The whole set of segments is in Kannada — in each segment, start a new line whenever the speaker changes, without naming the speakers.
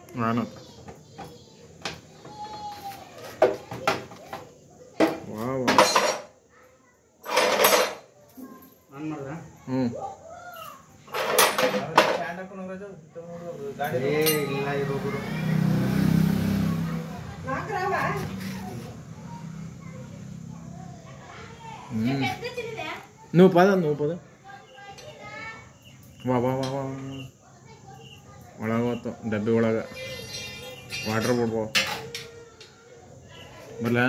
ನಾನು ವಾ ವಾ
ಆನ್ ಮಾಡ್ದ
ಹ್ಞೂ
ಏ ಇಲ್ಲ ಇರೋ ಬಿಡು
ಹ್ಞೂ నువ్వు పద నువ్వు పద ವಾ ವಾ ವಾ ವಾ ಒಳಗೆ ಹೋತು ಡಬ್ಬಿ ಒಳಗೆ ವಾಟ್ರ್ ಬಿಡ್ಬೋ ಬರ್ಲಾ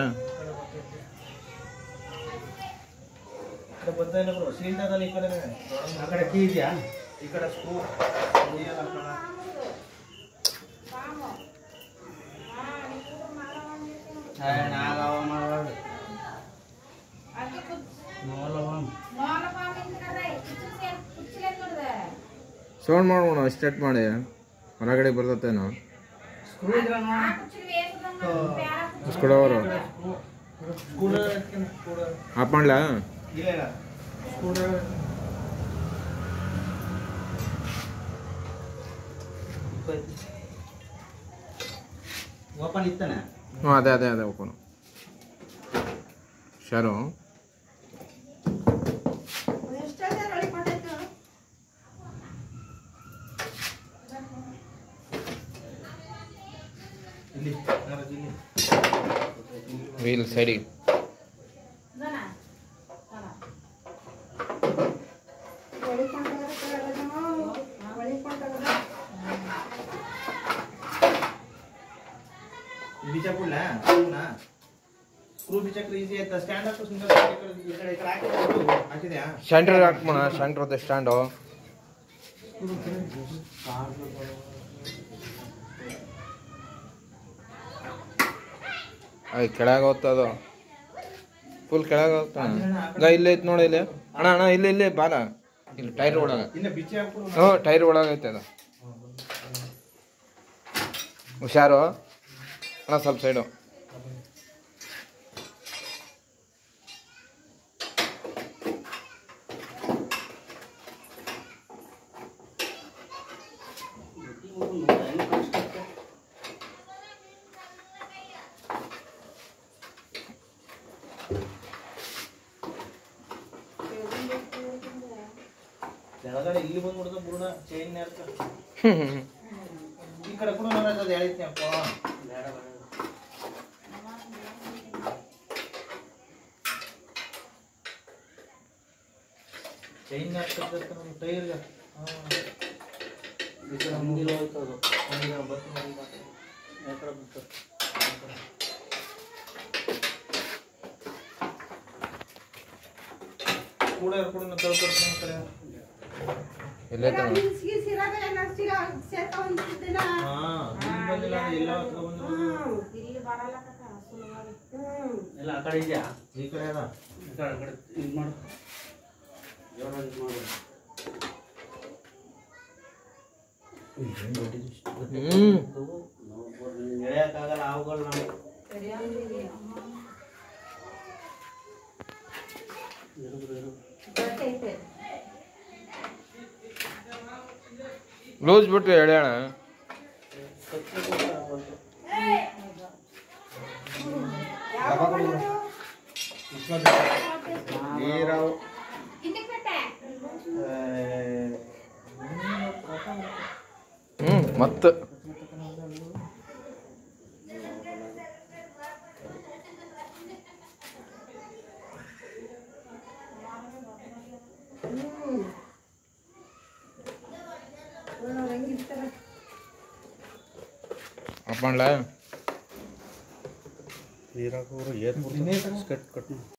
ఇక్కడ ಬರ್ತಾ ಇಲ್ಲ ಬ್ರೋ ಸಿಲಿಂಡರ್ ಅಲ್ಲಿ ಈ ಕಡೆ ಆ ಕಡೆ ಕೀ ಇದೆಯಾ ಈ ಕಡೆ ಸ್ಕ್ರೂ ಇದೆಯಲ್ಲ ಆ ಕಡೆ. ಏ, ನಾಗವ ಮಾಡೋದು. ನೋಲವ.
ಸೌಂಡ್ ಮಾಡೋಣ ಸ್ಟಾರ್ಟ್ ಮಾಡಿ ಹೊರಗಡೆ ಬರ್ತತೇನೋ
ಸ್ಕ್ರೂ ಇದ್ರೆ
screwdriver
screwdriver screwdriver.
Off ಮಾಡ್ಲಾ
ಇಲ್ಲ ಇಲ್ಲ ಸ್ಕ್ರೂ ಡ್ರೈವರ್ ಓಪನ್ ಇತ್ತಾನೆ
ಹ್ಞೂ ಅದೇ ಅದೇ ಅದೇ ಓಪನು ಶಾರು
ಇಲ್ಲಿ ನೋಡು ಇಲ್ಲಿ
ವೀಲ್ ಸೈಡಿಗೆ
ಬಿಚ್ಚಾಕುಡ್ಲ ಸ್ಕ್ರೂನ ಸ್ಕ್ರೂ ಬಿಚ್ಚಾಕ್ರೆ ಈಸಿ ಆಯ್ತಾ ಸ್ಟ್ಯಾಂಡ್ ಹಾಕು ಸಿಂಗಲ್ ಈ ಕಡೆ ಈ ಕಡೆ ಈ ಕಡೆ ಹಾಕಿ ಹಾಕಿದ್ಯಾ
ಸೆಂಟ್ರ್ ಹಾಕ್ಮಣ ಸೆಂಟ್ರ್ ಸ್ಟ್ಯಾಂಡು ಅಯ್ಯ ಕೆಳಗೆ ಹೋಗ್ತದ ಫುಲ್ ಕೆಳಗೆ ಹೋಗ್ತಾನ ಈಗ ಇಲ್ಲೇ ಐತೆ ನೋಡಿ ಇಲ್ಲಿ ಅಣ್ಣ ಅಣ್ಣ ಇಲ್ಲಿ ಇಲ್ಲಿ ಬಾಲ ಇಲ್ಲಿ ಟೈರ್ ಒಳಗೆ
ಇನ್ನ ಬಿಚ್ಚಿ ಹಾಕು
ಹ್ಞೂ ಟೈರ್ ಒಳಗೆ ಐತೆ ಅದು ಹುಷಾರು ಅಣ್ಣ ಸ್ವಲ್ಪ ಸೈಡು
ಕೆಳಗಡೆ ಇಲ್ಲಿ ಬಂದ್ಬಿಡ್ದ ಬುರುಡ ಚೈನ್ ನೇರ್ಕ ಈ ಕಡೆ ಕೂಡ ನಾನು ಅದು ಹೇಳಿದ್ನಿ ಅಪ್ಪ ಬೇಡ ಬೇಡ ಚೈನ್ ನೇರ್ಕ ಟೈರ್ಗೆ ಈ ಕಡೆ ಮುಂದಿರೋ ಹೋಯ್ತು ಅದು ಮುಂದಿನ ಬತ್ತು ಮರಿ ಬತ್ತು. ಆ ಕಡೆ ಬತ್ತು. ಆ ಕಡೆ. ಕೂಡ ಕೂಡ ತಳ್ಕೊಡ್ತೀನಿ ಈ ಕಡೆ
ಎಲ್ಲೈತೆ ನೋಡಿ
ಹಾ ಇಲ್ಲಿ ಬಂದಿಲ್ಲ ಅಂದ್ರೆ ಎಲ್ಲ ಹತ್ರ ಬಂದಿರೋದು ಎಲ್ಲ ಆ ಕಡೆ ಇದೆಯಾ ಈ ಕಡೆ ಅದ ಈ ಕಡೆ ಆ ಕಡೆ ಇದು ಮಾಡು ಜೋರಾಗಿ ಇದು ಮಾಡು
ಹ್ಞೂ
ಎಳೆಯಕ್ಕಾಗಲ್ಲ ಅವುಗಳು ನಾವು
ಲೂಸ್ ಬಿಟ್ಟು ಎಳೆಯೋಣ
ನೀರಾವು
ಹ್ಞೂ ಮತ್ತೆ ಅಪ್ಪ ಮಾಡ್ಲಾ
ನೀರಾಕೋರು ಏತ್ ಕಟ್ ಕಟ್